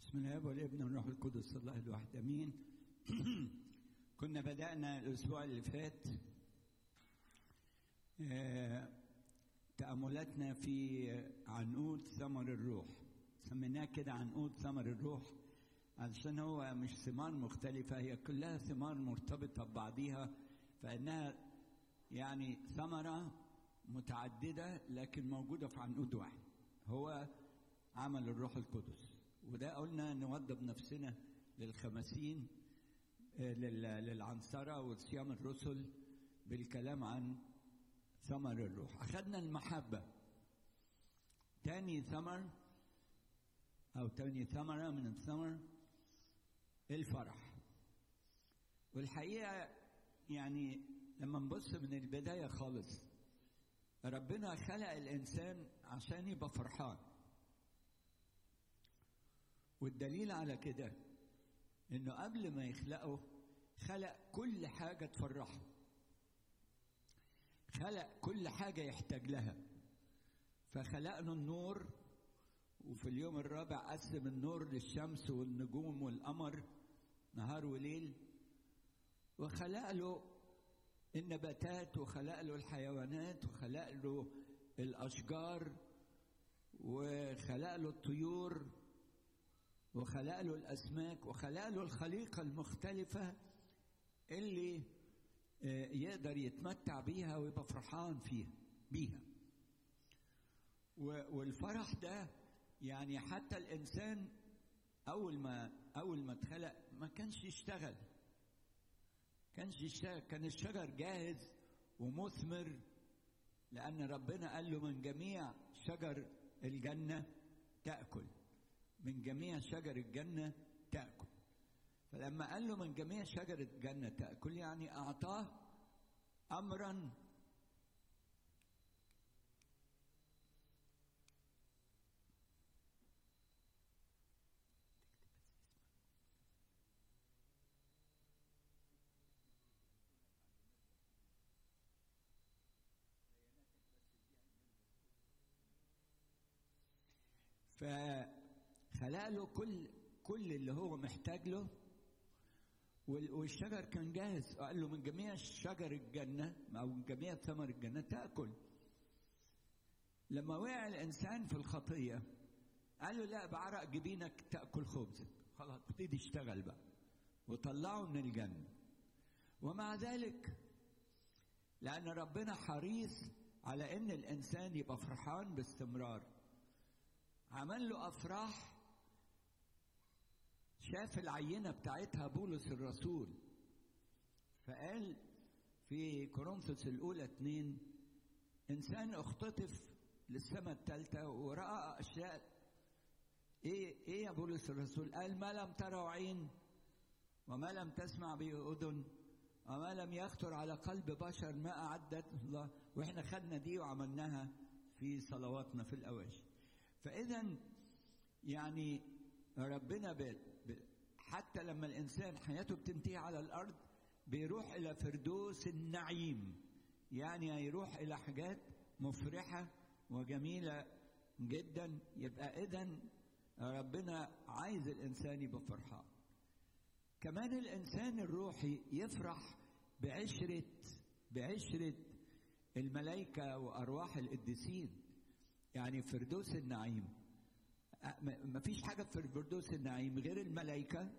بسم الله والابن والروح القدس الله الواحد امين كنا بدانا الاسبوع اللي فات آه، تاملاتنا في عنقود ثمر الروح سميناه كده عنقود ثمر الروح علشان هو مش ثمار مختلفه هي كلها ثمار مرتبطه ببعضيها فانها يعني ثمره متعدده لكن موجوده في عنقود واحد هو عمل الروح القدس وده قلنا نوضب نفسنا للخمسين آه، لل- للعنصرة وصيام الرسل بالكلام عن ثمر الروح أخذنا المحبة تاني ثمر أو تاني ثمرة من الثمر الفرح والحقيقة يعني لما نبص من البداية خالص ربنا خلق الإنسان عشان يبقى فرحان والدليل على كده انه قبل ما يخلقه خلق كل حاجه تفرحه خلق كل حاجه يحتاج لها فخلق له النور وفي اليوم الرابع قسم النور للشمس والنجوم والقمر نهار وليل وخلق له النباتات وخلق له الحيوانات وخلق له الاشجار وخلق له الطيور وخلق له الاسماك وخلق له الخليقه المختلفه اللي آه، يقدر يتمتع بيها ويبقى فرحان فيها بيها و- والفرح ده يعني حتى الانسان اول ما اول ما اتخلق ما كانش يشتغل كانش يشتغل كان الشجر جاهز ومثمر لان ربنا قال له من جميع شجر الجنه تاكل من جميع شجر الجنة تأكل فلما قال له من جميع شجر الجنة تأكل يعني أعطاه أمرا فخلق له كل كل اللي هو محتاج له وال- والشجر كان جاهز قال له من جميع شجر الجنة أو من جميع ثمر الجنة تأكل لما وقع الإنسان في الخطية قال له لا بعرق جبينك تأكل خبزك خلاص ابتدي اشتغل بقى وطلعه من الجنة ومع ذلك لأن ربنا حريص على إن الإنسان يبقى فرحان باستمرار عمل له افراح شاف العينه بتاعتها بولس الرسول فقال في كورنثوس الاولى اتنين انسان اختطف للسماء الثالثه وراى اشياء ايه ايه يا بولس الرسول قال ما لم تروا عين وما لم تسمع به اذن وما لم يخطر على قلب بشر ما اعدت الله واحنا خدنا دي وعملناها في صلواتنا في الاواشي فاذا يعني ربنا ب... ب... حتى لما الانسان حياته بتنتهي على الارض بيروح الى فردوس النعيم يعني هيروح الى حاجات مفرحه وجميله جدا يبقى اذا ربنا عايز الانسان يبقى فرحان كمان الانسان الروحي يفرح بعشره بعشره الملائكه وارواح القديسين يعني فردوس النعيم أ- م- مفيش حاجة في فردوس النعيم غير الملائكة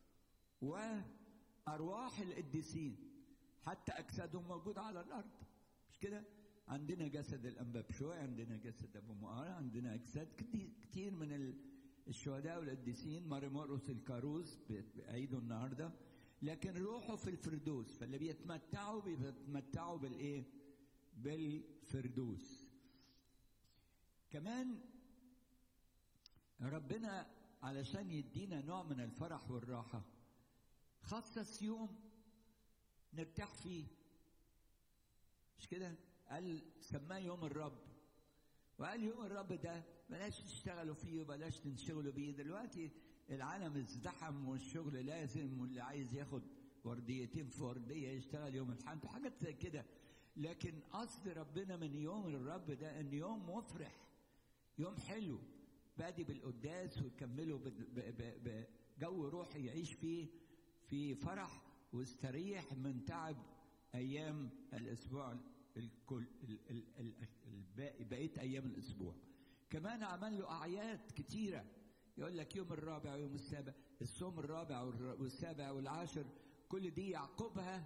وأرواح القديسين حتى أجسادهم موجودة على الأرض مش كده؟ عندنا جسد الأنباب شوية عندنا جسد أبو مؤارة عندنا أجساد كتير, كتير من ال- الشهداء والقديسين مرمرقس الكاروز بعيده النهارده لكن روحه في الفردوس فاللي بيتمتعوا بيتمتعوا بالايه؟ بالفردوس كمان ربنا علشان يدينا نوع من الفرح والراحة خصص يوم نرتاح فيه مش كده قال سماه يوم الرب وقال يوم الرب ده بلاش تشتغلوا فيه وبلاش تنشغلوا بيه دلوقتي العالم ازدحم والشغل لازم واللي عايز ياخد ورديتين في وردية يشتغل يوم الحد حاجات زي كده لكن قصد ربنا من يوم الرب ده ان يوم مفرح يوم حلو بادي بالقداس ويكملوا بجو روحي يعيش فيه في فرح واستريح من تعب ايام الاسبوع الكل الباقي بقيه ايام الاسبوع كمان عمل له اعياد كتيره يقول لك يوم الرابع ويوم السابع الصوم الرابع والسابع والعاشر كل دي يعقبها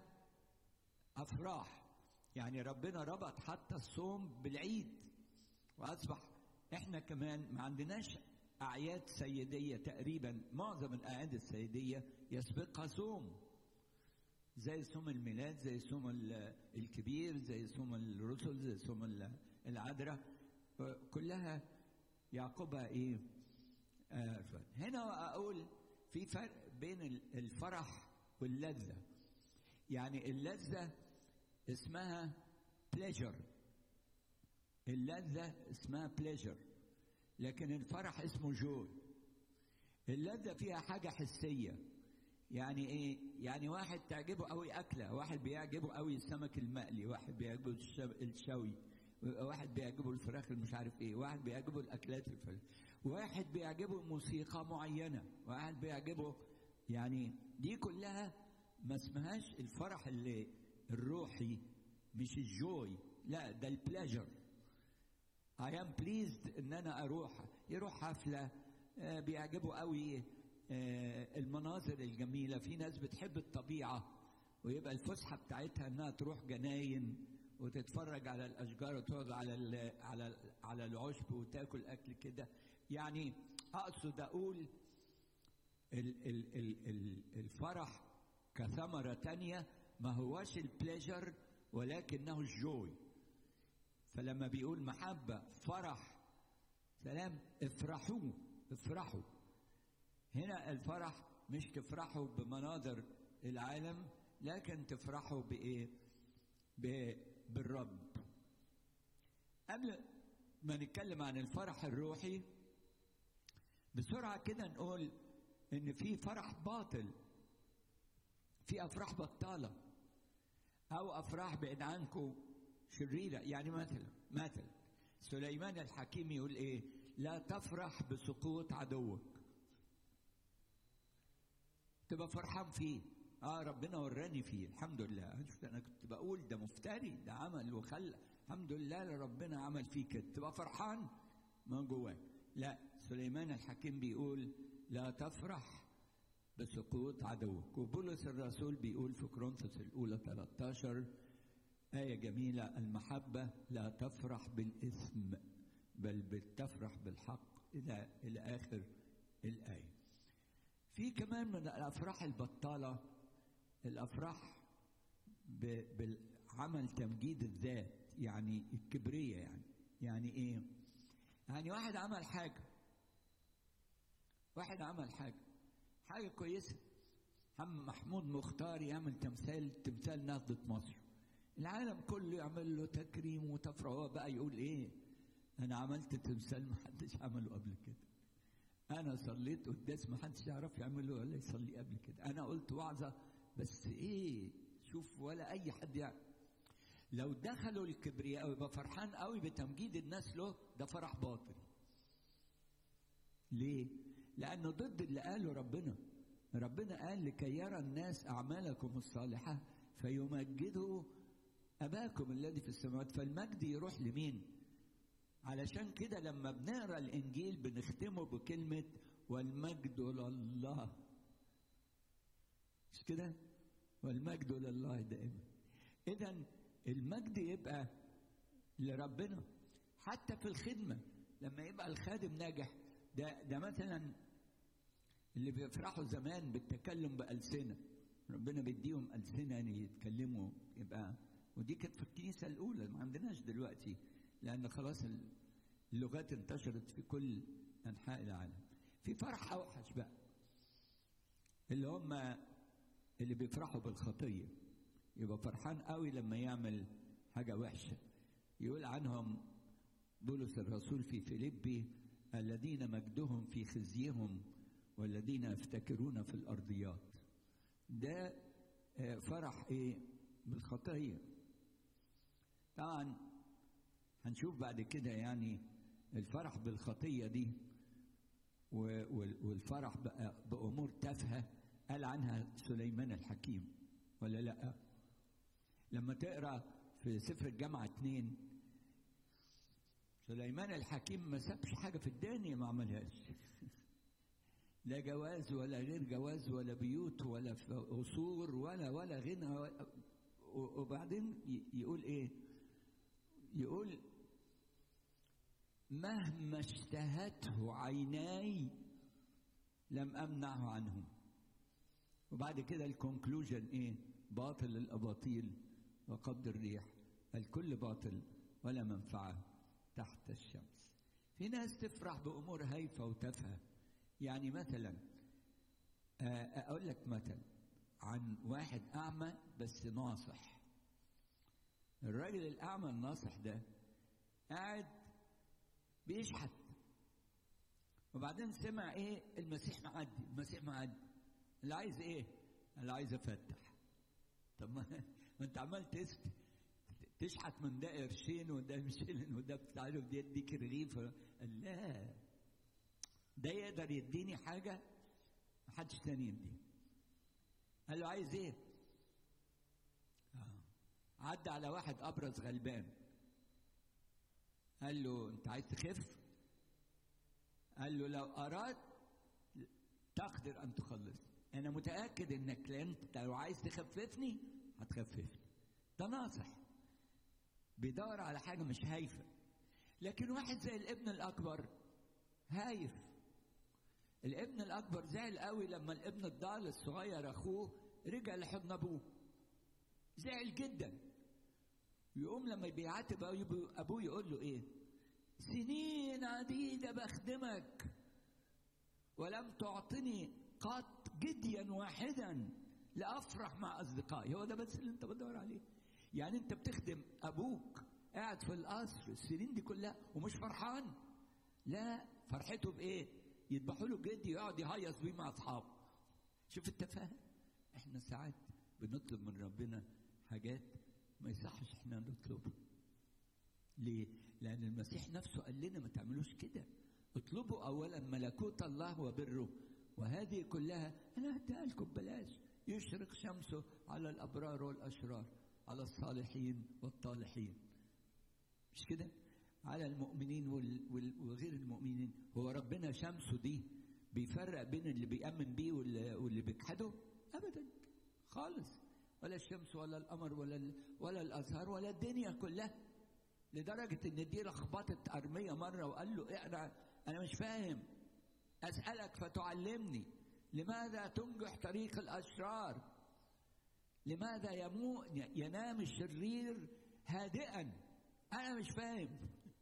افراح يعني ربنا ربط حتى الصوم بالعيد واصبح احنا كمان ما عندناش اعياد سيديه تقريبا معظم الاعياد السيديه يسبقها صوم زي صوم الميلاد زي صوم الكبير زي صوم الرسل زي صوم العذراء كلها يعقبها ايه آه هنا اقول في فرق بين الفرح واللذه يعني اللذه اسمها بليجر اللذه اسمها بليجر لكن الفرح اسمه جوي اللذه فيها حاجه حسيه يعني ايه يعني واحد تعجبه قوي اكله واحد بيعجبه قوي السمك المقلي واحد بيعجبه الشوي واحد بيعجبه الفراخ مش عارف ايه واحد بيعجبه الاكلات الفراخ واحد بيعجبه موسيقى معينه واحد بيعجبه يعني دي كلها ما اسمهاش الفرح اللي الروحي مش الجوي لا ده البلاجر I am pleased ان انا اروح يروح حفله آه بيعجبه قوي آه المناظر الجميله في ناس بتحب الطبيعه ويبقى الفسحه بتاعتها انها تروح جناين وتتفرج على الاشجار وتقعد على ال على ال على العشب وتاكل اكل كده يعني اقصد اقول ال ال ال ال الفرح كثمره تانية ما هوش البليجر ولكنه الجوي فلما بيقول محبه فرح سلام افرحوا افرحوا هنا الفرح مش تفرحوا بمناظر العالم لكن تفرحوا بايه بالرب قبل ما نتكلم عن الفرح الروحي بسرعة كده نقول إن في فرح باطل في أفراح بطالة أو أفراح بعيد عنكم شريرة يعني مثلا مثلا سليمان الحكيم يقول إيه لا تفرح بسقوط عدوك تبقى فرحان فيه اه ربنا وراني فيه الحمد لله انا كنت بقول ده مفتري ده عمل وخلى الحمد لله ربنا عمل فيه كده تبقى فرحان من جواك لا سليمان الحكيم بيقول لا تفرح بسقوط عدوك وبولس الرسول بيقول في كورنثوس الاولى 13 آية جميلة المحبة لا تفرح بالإثم بل بتفرح بالحق إلى إلى آخر الآية. في كمان من الأفراح البطالة الافراح بعمل تمجيد الذات يعني الكبريه يعني يعني ايه يعني واحد عمل حاجه واحد عمل حاجه حاجه كويسه عم محمود مختار يعمل تمثال تمثال نهضه مصر العالم كله يعمل له تكريم وتفرح هو بقى يقول ايه انا عملت تمثال ما حدش عمله قبل كده انا صليت قداس ما حدش يعرف يعمله ولا يصلي قبل كده انا قلت وعظه بس ايه شوف ولا اي حد يعني لو دخلوا الكبرياء يبقى فرحان قوي بتمجيد الناس له ده فرح باطل ليه لانه ضد اللي قاله ربنا ربنا قال لكي يرى الناس اعمالكم الصالحه فيمجدوا اباكم الذي في السماوات فالمجد يروح لمين علشان كده لما بنقرا الانجيل بنختمه بكلمه والمجد لله مش كده والمجد لله دائما اذا المجد يبقى لربنا حتى في الخدمه لما يبقى الخادم ناجح ده ده مثلا اللي بيفرحوا زمان بالتكلم بألسنة ربنا بيديهم ألسنة يعني يتكلموا يبقى ودي كانت في الكنيسة الأولى ما عندناش دلوقتي لأن خلاص اللغات انتشرت في كل أنحاء العالم في فرح أوحش بقى اللي هم اللي بيفرحوا بالخطية يبقى فرحان قوي لما يعمل حاجة وحشة يقول عنهم بولس الرسول في فيليبي الذين مجدهم في خزيهم والذين يفتكرون في الأرضيات ده فرح ايه بالخطية طبعا هنشوف بعد كده يعني الفرح بالخطية دي والفرح بقى بأمور تافهة قال عنها سليمان الحكيم ولا لا لما تقرأ في سفر الجامعة اتنين سليمان الحكيم ما سابش حاجة في الدنيا ما عملهاش لا جواز ولا غير جواز ولا بيوت ولا قصور ولا ولا غنى وبعدين يقول ايه يقول مهما اشتهته عيناي لم امنعه عنهم وبعد كده الكونكلوجن ايه باطل الاباطيل وقبض الريح الكل باطل ولا منفعه تحت الشمس في ناس تفرح بامور هايفه وتافهه يعني مثلا اقول لك مثل عن واحد اعمى بس ناصح الراجل الاعمى الناصح ده قاعد بيشحت وبعدين سمع ايه المسيح معدي المسيح معدي اللي عايز ايه اللي عايز افتح طب ما انت عمال تست تشحت من ده قرشين وده مشيلن وده بتاع له دي يديك رغيف لا ده يقدر يديني حاجه محدش تاني يديني قال له عايز ايه آه. عدى على واحد ابرز غلبان قال له انت عايز تخف قال له لو اردت تقدر ان تخلص انا متاكد انك انت لو عايز تخففني هتخففني ده ناصح بيدور على حاجه مش هايفه لكن واحد زي الابن الاكبر هايف الابن الاكبر زعل قوي لما الابن الضال الصغير اخوه رجع لحضن ابوه زعل جدا يقوم لما بيعاتب ابوه يقول له ايه سنين عديده بخدمك ولم تعطني قط جديا واحدا لافرح مع اصدقائي هو ده بس اللي انت بتدور عليه يعني انت بتخدم ابوك قاعد في القصر السنين دي كلها ومش فرحان لا فرحته بايه يذبحوا له جدي يقعد يهيص بيه مع اصحابه شوف التفاهه احنا ساعات بنطلب من ربنا حاجات ما يصحش احنا نطلبها ليه لان المسيح نفسه قال لنا ما تعملوش كده اطلبوا اولا ملكوت الله وبره وهذه كلها انا هديها لكم ببلاش يشرق شمسه على الابرار والاشرار على الصالحين والطالحين مش كده على المؤمنين وغير المؤمنين هو ربنا شمسه دي بيفرق بين اللي بيأمن بيه واللي بيجحده ابدا خالص ولا الشمس ولا القمر ولا ولا الازهار ولا الدنيا كلها لدرجه ان دي لخبطت ارميه مره وقال له اقرا انا مش فاهم اسالك فتعلمني لماذا تنجح طريق الاشرار لماذا يمو ينام الشرير هادئا انا مش فاهم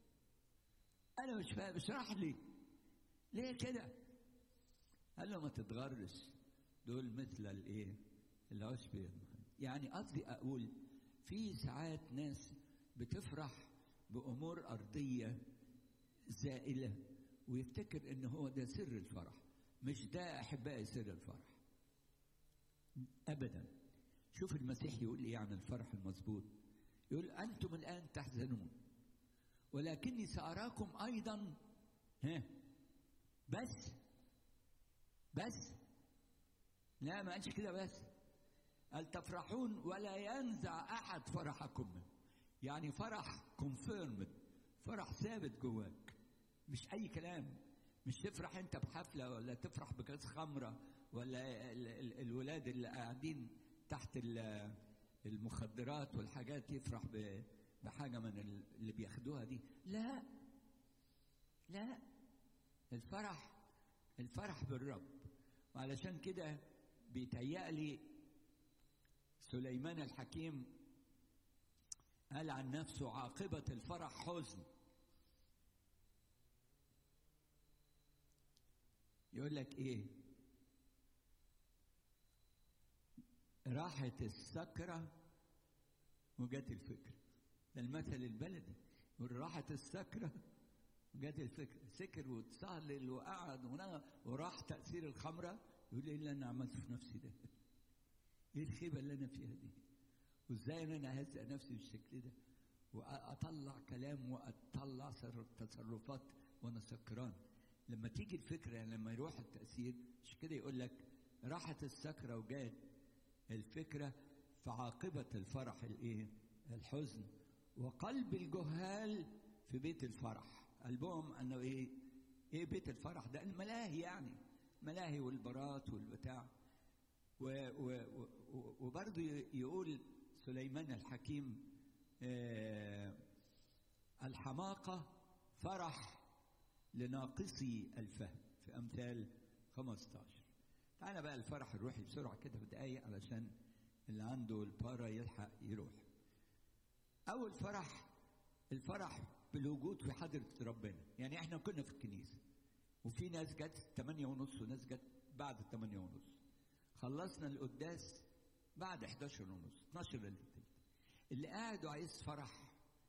انا مش فاهم اشرح لي ليه كده قال له ما تتغرش دول مثل الايه العشب يعني قصدي اقول في ساعات ناس بتفرح بامور ارضيه زائله ويفتكر ان هو ده سر الفرح مش ده احبائي سر الفرح ابدا شوف المسيح يقول ايه عن الفرح المظبوط يقول انتم الان تحزنون ولكني ساراكم ايضا ها بس بس لا ما قالش كده بس قال تفرحون ولا ينزع احد فرحكم يعني فرح كونفيرمد فرح ثابت جواك مش اي كلام مش تفرح انت بحفله ولا تفرح بكاس خمره ولا الولاد اللي قاعدين تحت المخدرات والحاجات يفرح بحاجه من اللي بياخدوها دي لا لا الفرح الفرح بالرب وعلشان كده بيتهيألي سليمان الحكيم قال عن نفسه عاقبة الفرح حزن يقول لك ايه راحت السكرة وجت الفكرة ده المثل البلدي يقول راحت السكرة وجت الفكرة سكر وتصهلل وقعد وراح تأثير الخمرة يقول ايه اللي انا عملته في نفسي ده ايه الخيبة اللي انا فيها دي وازاي انا اهزأ نفسي بالشكل ده واطلع كلام واطلع تصرفات وانا سكران لما تيجي الفكره يعني لما يروح التاثير مش كده يقول لك راحت السكره وجات الفكره فعاقبه الفرح الايه الحزن وقلب الجهال في بيت الفرح قلبهم انه ايه ايه بيت الفرح ده الملاهي يعني ملاهي والبارات والبتاع و و و وبرضه يقول سليمان الحكيم آه الحماقة فرح لناقصي الفهم في أمثال 15 تعالى بقى الفرح الروحي بسرعة كده في دقايق علشان اللي عنده البارا يلحق يروح أول فرح الفرح بالوجود في حضرة ربنا يعني احنا كنا في الكنيسة وفي ناس جت 8 ونص وناس جت بعد 8 ونص خلصنا القداس بعد 11 ونص 12 الا اللي قاعد وعايز فرح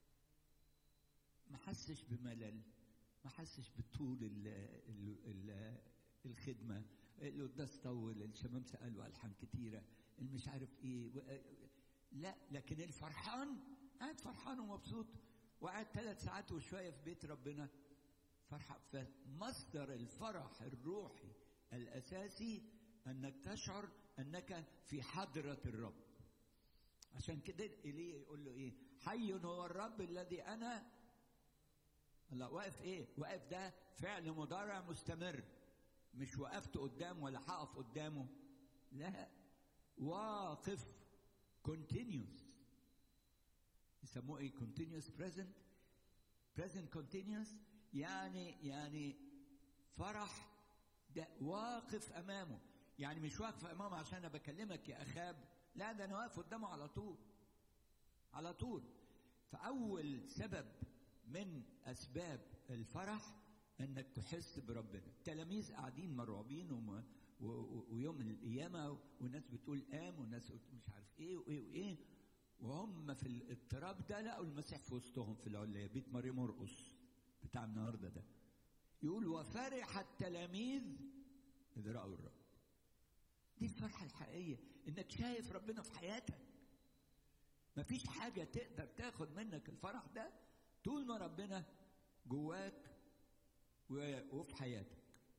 ما حسش بملل ما حسش بطول ال ال ال الخدمة القداس طول الشمامسة قالوا ألحان كتيرة مش عارف إيه لا لكن الفرحان قاعد فرحان ومبسوط وقاعد ثلاث ساعات وشوية في بيت ربنا فرحة فمصدر الفرح الروحي الأساسي أنك تشعر أنك في حضرة الرب عشان كده إيليا يقول له إيه حي هو الرب الذي أنا الله واقف إيه واقف ده فعل مضارع مستمر مش وقفت قدام ولا هقف قدامه لا واقف continuous يسموه ايه continuous present present continuous يعني يعني فرح ده واقف امامه يعني مش واقف امامه عشان انا بكلمك يا اخاب لا ده انا واقف قدامه على طول على طول فاول سبب من اسباب الفرح انك تحس بربنا التلاميذ قاعدين مرعوبين وما ويوم القيامه والناس بتقول قام والناس مش عارف ايه وايه وايه وهم في الاضطراب ده لقوا المسيح في وسطهم في العلية بيت مريم مرقص بتاع النهارده ده يقول وفرح التلاميذ إذ رأوا الرب دي الفرحة الحقيقية إنك شايف ربنا في حياتك مفيش حاجة تقدر تاخد منك الفرح ده طول ما ربنا جواك وفي حياتك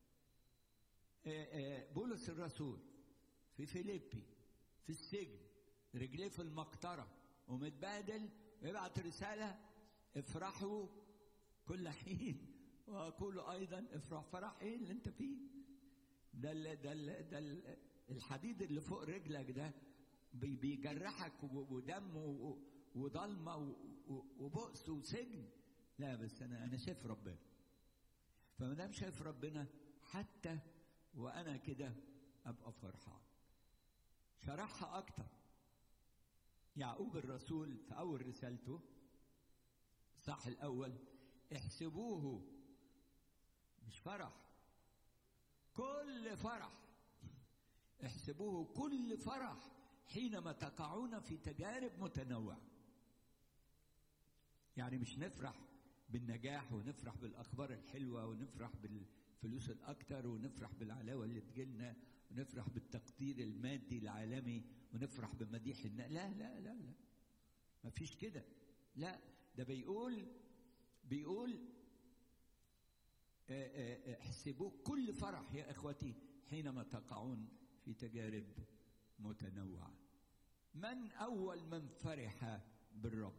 بولس الرسول في فيليبي في السجن رجليه في المقطرة ومتبهدل ويبعت رسالة افرحوا كل حين وأقول أيضا افرح فرح إيه اللي أنت فيه ده ال ده ال ده ال الحديد اللي فوق رجلك ده بيجرحك ودم وضلمة وبؤس وسجن لا بس أنا أنا شايف ربنا فما دام شايف ربنا حتى وأنا كده أبقى فرحان شرحها أكتر يعقوب الرسول في أول رسالته الصح الأول احسبوه مش فرح كل فرح احسبوه كل فرح حينما تقعون في تجارب متنوعة يعني مش نفرح بالنجاح ونفرح بالأخبار الحلوة ونفرح بالفلوس الأكتر ونفرح بالعلاوة اللي تجيلنا ونفرح بالتقدير المادي العالمي ونفرح بمديح الناس لا لا لا لا ما فيش كده لا ده بيقول بيقول احسبوه كل فرح يا اخوتي حينما تقعون في تجارب متنوعه من اول من فرح بالرب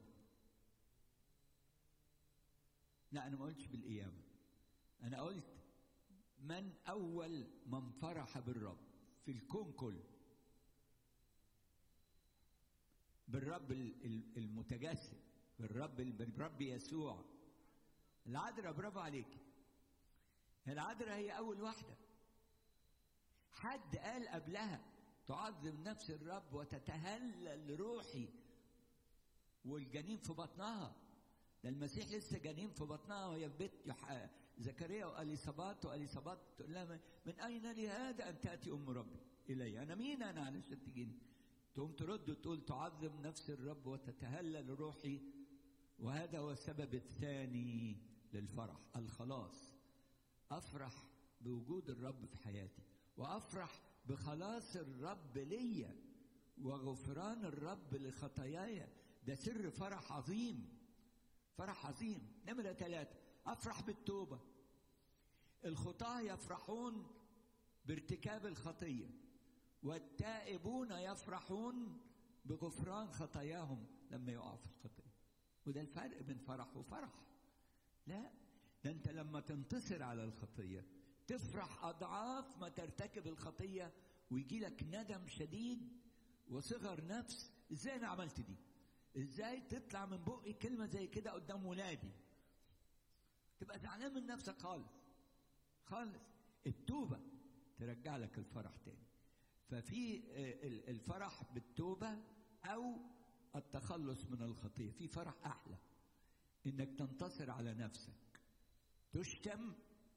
لا انا ما قلتش بالقيامه انا قلت من اول من فرح بالرب في الكون كله بالرب المتجسد بالرب بالرب يسوع العذراء برافو عليك العذراء هي اول واحده حد قال قبلها تعظم نفس الرب وتتهلل روحي والجنين في بطنها ده المسيح لسه جنين في بطنها وهي في بيت زكريا واليصابات واليصابات تقول لها من اين لي هذا ان تاتي ام ربي الي انا مين انا علشان تجيني تقوم ترد وتقول تعظم نفس الرب وتتهلل روحي وهذا هو السبب الثاني للفرح الخلاص افرح بوجود الرب في حياتي وافرح بخلاص الرب ليا وغفران الرب لخطاياي ده سر فرح عظيم فرح عظيم نمرة ثلاثة أفرح بالتوبة الخطاة يفرحون بارتكاب الخطية والتائبون يفرحون بغفران خطاياهم لما يقعوا في الخطية وده الفرق بين فرح وفرح لا ده انت لما تنتصر على الخطية تفرح أضعاف ما ترتكب الخطية ويجي لك ندم شديد وصغر نفس ازاي انا عملت دي ازاي تطلع من بقي كلمة زي كده قدام ولادي تبقى زعلان من نفسك خالص خالص التوبة ترجع لك الفرح تاني ففي الفرح بالتوبة أو التخلص من الخطية في فرح أحلى إنك تنتصر على نفسك تشتم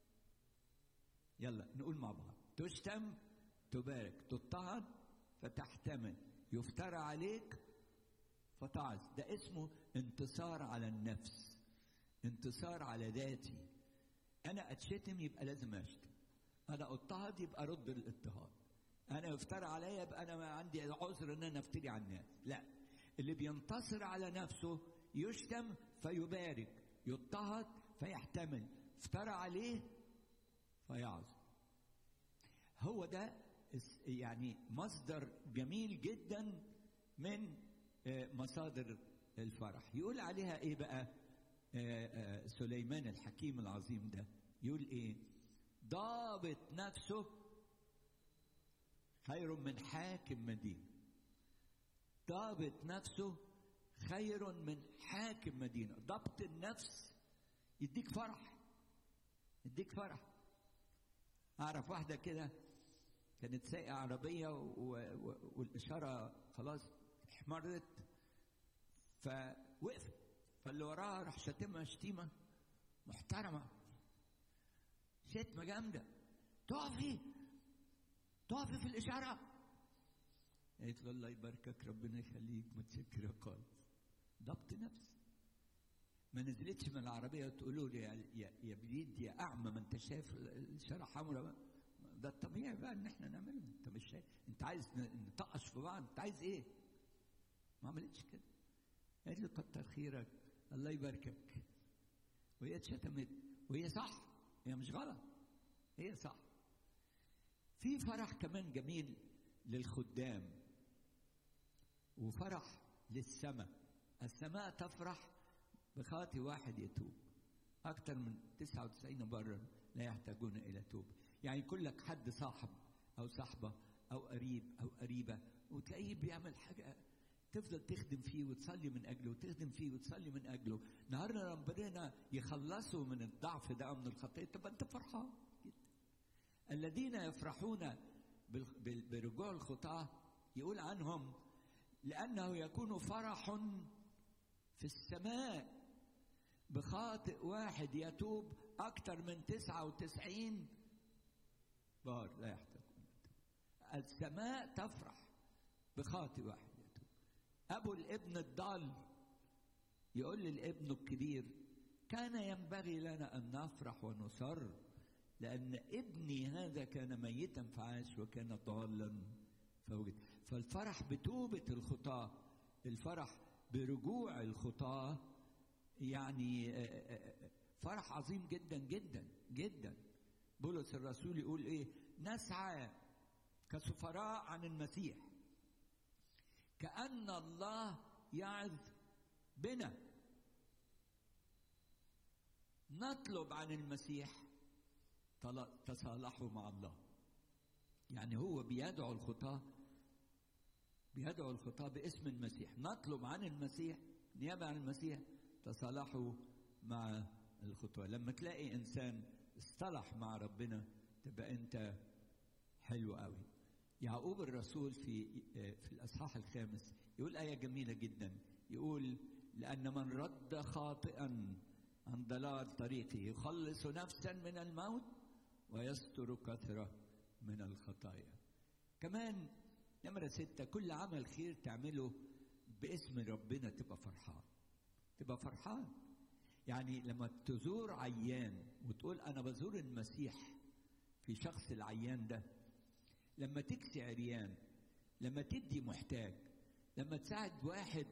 يلا نقول مع بعض تشتم تبارك تضطهد فتحتمل يفترى عليك فتعظ ده اسمه انتصار على النفس انتصار على ذاتي انا اتشتم يبقى لازم اشتم انا اضطهد يبقى رد الاضطهاد انا يفترى عليا يبقى انا ما عندي عذر ان انا افتري على الناس لا اللي بينتصر على نفسه يشتم فيبارك يضطهد فيحتمل افترى عليه فيعظم هو ده يعني مصدر جميل جدا من مصادر الفرح يقول عليها ايه بقى سليمان الحكيم العظيم ده يقول ايه ضابط نفسه خير من حاكم مدينه ضابط نفسه خير من حاكم مدينه ضبط النفس يديك فرح يديك فرح اعرف واحده كده كانت سايقه عربيه والاشاره خلاص احمرت فوقفت فاللي وراها راح شتمها شتيمه محترمه شتمه جامده تقفي تقفي في الاشاره قالت له الله يباركك ربنا يخليك متشكره خالص ضبط نفس ما نزلتش من العربيه وتقولوا لي يا يا, يا بليد يا اعمى ما انت شايف الاشاره حمراء بقى ده الطبيعي بقى ان احنا نعمله انت مش شايف انت عايز نطقش في بعض انت عايز ايه؟ ما عملتش كده قالت له كتر خيرك الله يباركك وهي اتشتمت وهي صح هي مش غلط هي صح في فرح كمان جميل للخدام وفرح للسماء السماء تفرح بخاطي واحد يتوب أكثر من 99 برا لا يحتاجون إلى توبة يعني يكون لك حد صاحب أو صاحبة أو قريب أو قريبة وتلاقيه بيعمل حاجة تفضل تخدم فيه وتصلي من أجله وتخدم فيه وتصلي من أجله نهارنا ربنا يخلصوا من الضعف ده أو من الخطية تبقى أنت فرحان جدا الذين يفرحون برجوع الخطاة يقول عنهم لأنه يكون فرح في السماء بخاطئ واحد يتوب أكثر من تسعة وتسعين بار لا يحتاج السماء تفرح بخاطئ واحد يتوب أبو الابن الضال يقول للابن الكبير كان ينبغي لنا أن نفرح ونصر لأن ابني هذا كان ميتا فعاش وكان ضالا فوجد فالفرح بتوبة الخطاة الفرح برجوع الخطاة يعني فرح عظيم جدا جدا جدا بولس الرسول يقول ايه نسعى كسفراء عن المسيح كأن الله يعظ بنا نطلب عن المسيح تصالحوا مع الله يعني هو بيدعو الخطاة بيدعو الخطاة باسم المسيح نطلب عن المسيح نيابة عن المسيح تصالحوا مع الخطاة لما تلاقي إنسان اصطلح مع ربنا تبقى أنت حلو قوي يعقوب الرسول في في الأصحاح الخامس يقول آية جميلة جدا يقول لأن من رد خاطئا عن ضلال طريقه يخلص نفسا من الموت ويستر كثرة من الخطايا كمان نمرة ستة كل عمل خير تعمله باسم ربنا تبقى فرحان تبقى فرحان يعني لما تزور عيان وتقول أنا بزور المسيح في شخص العيان ده لما تكسي عريان لما تدي محتاج لما تساعد واحد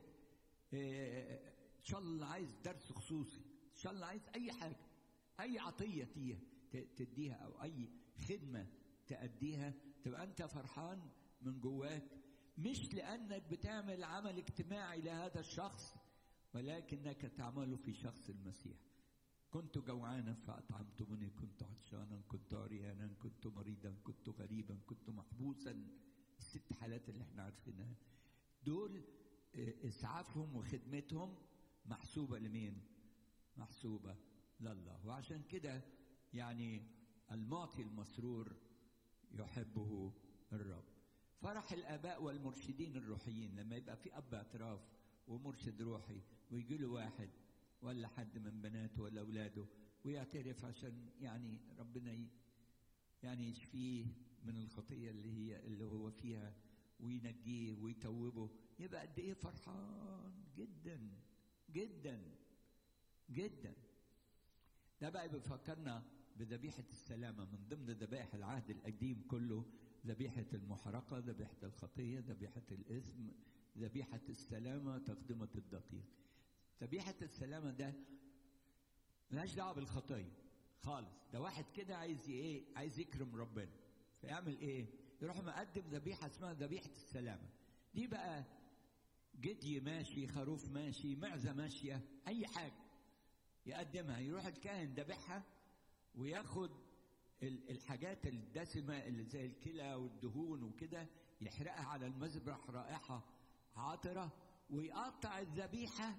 ان شاء الله عايز درس خصوصي ان شاء الله عايز اي حاجه اي عطيه تيه تديها او اي خدمه تأديها تبقى انت فرحان من جواك مش لانك بتعمل عمل اجتماعي لهذا الشخص ولكنك تعمله في شخص المسيح كنت جوعانا فأطعمتموني كنت عطشانا كنت عريانا كنت مريضا كنت غريبا كنت محبوسا الست حالات اللي احنا عارفينها دول اسعافهم وخدمتهم محسوبة لمين محسوبة لله وعشان كده يعني المعطي المسرور يحبه الرب فرح الآباء والمرشدين الروحيين لما يبقى في أب اعتراف ومرشد روحي ويجي له واحد ولا حد من بناته ولا أولاده ويعترف عشان يعني ربنا ي... يعني يشفيه من الخطية اللي هي اللي هو فيها وينجيه ويتوبه يبقى قد إيه فرحان جدا جدا جدا ده بقى بيفكرنا بذبيحة السلامة من ضمن ذبائح العهد القديم كله ذبيحة المحرقة ذبيحة الخطية ذبيحة الإثم ذبيحة السلامة تقدمة الدقيق ذبيحة السلامة ده ملهاش دعوة بالخطية خالص ده واحد كده عايز ايه عايز يكرم ربنا فيعمل ايه يروح مقدم ذبيحة اسمها ذبيحة السلامة دي بقى جدي ماشي خروف ماشي معزة ماشية أي حاجة يقدمها يروح الكاهن ذبحها وياخد الحاجات الدسمة اللي زي الكلى والدهون وكده يحرقها على المذبح رائحة عاطرة ويقطع الذبيحة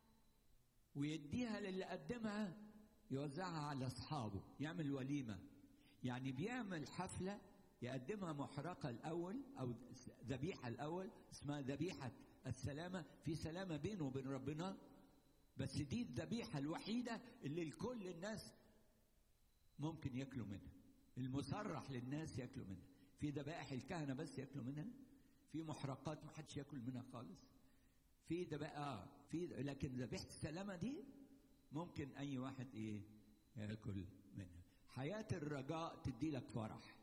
ويديها للي قدمها يوزعها على أصحابه يعمل وليمة يعني بيعمل حفلة يقدمها محرقة الأول أو ذبيحة الأول اسمها ذبيحة السلامة في سلامة بينه وبين ربنا بس دي الذبيحة الوحيدة اللي لكل الناس ممكن ياكلوا منها المصرح للناس ياكلوا منها في ذبائح الكهنة بس ياكلوا منها في محرقات ما حدش ياكل منها خالص في ذبائح اه في لكن ذبيحة السلامة دي ممكن أي واحد إيه ياكل منها حياة الرجاء تدي لك فرح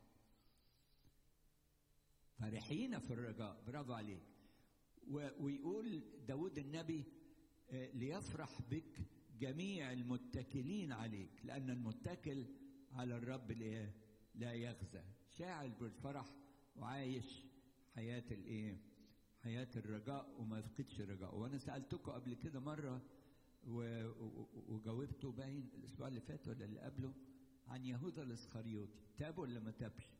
فرحين في الرجاء برافو عليك ويقول داود النبي ليفرح بك جميع المتكلين عليك لأن المتكل على الرب لا يخزى شاعر بالفرح وعايش حياة الايه حياة الرجاء وما يفقدش الرجاء وانا سألتكم قبل كده مرة وجاوبته باين الاسبوع اللي فات ولا اللي قبله عن يهوذا الاسخريوطي تاب ولا ما تابش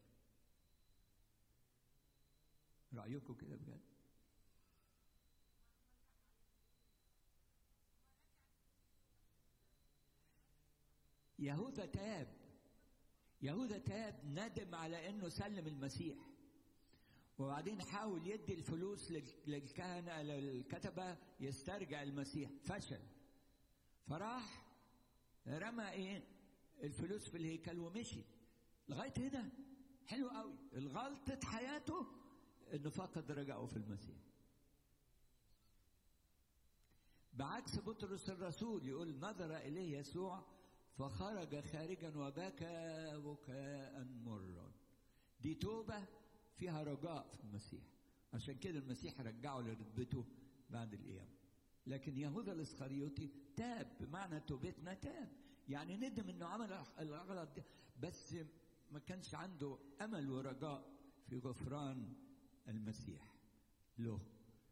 رأيكم كده بجد يهوذا تاب يهوذا تاب ندم على انه سلم المسيح وبعدين حاول يدي الفلوس للكهنة للكتبة يسترجع المسيح فشل فراح رمى ايه الفلوس في الهيكل ومشي لغاية هنا حلو قوي الغلطة حياته انه فقد رجعه في المسيح بعكس بطرس الرسول يقول نظر اليه يسوع فخرج خارجا وبكى بكاء مرا دي توبه فيها رجاء في المسيح عشان كده المسيح رجعه لرتبته بعد القيامه لكن يهوذا الاسخريوطي تاب بمعنى توبتنا تاب يعني ندم انه عمل الغلط ده بس ما كانش عنده امل ورجاء في غفران المسيح له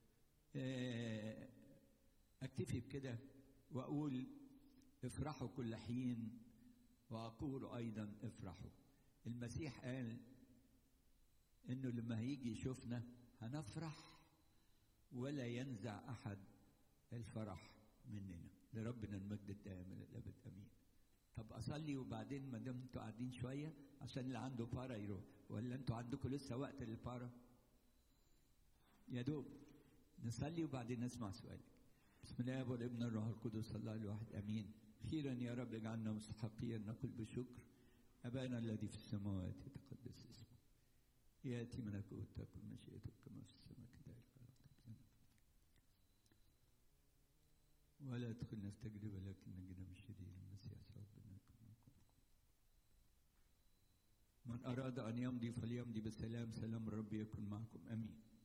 اكتفي بكده واقول افرحوا كل حين واقول ايضا افرحوا المسيح قال انه لما هيجي يشوفنا هنفرح ولا ينزع احد الفرح مننا لربنا المجد الدائم الى الابد امين طب اصلي وبعدين ما دام انتوا قاعدين شويه عشان اللي عنده بارا يروح ولا انتوا عندكم لسه وقت للبارا يا دوب نصلي وبعدين نسمع سؤالك بسم الله والابن الروح القدس الله الواحد امين خيرا يا رب اجعلنا مستحقين نقول بشكر ابانا الذي في السماوات يتقدس اسمك ياتي ملكوتك تكن مشيئتك كما في السماء كذلك على الارض ولا تدخلنا في تجربه لكن نجنا من الشرير المسيح ربنا من اراد ان يمضي فليمضي بسلام سلام الرب يكن معكم امين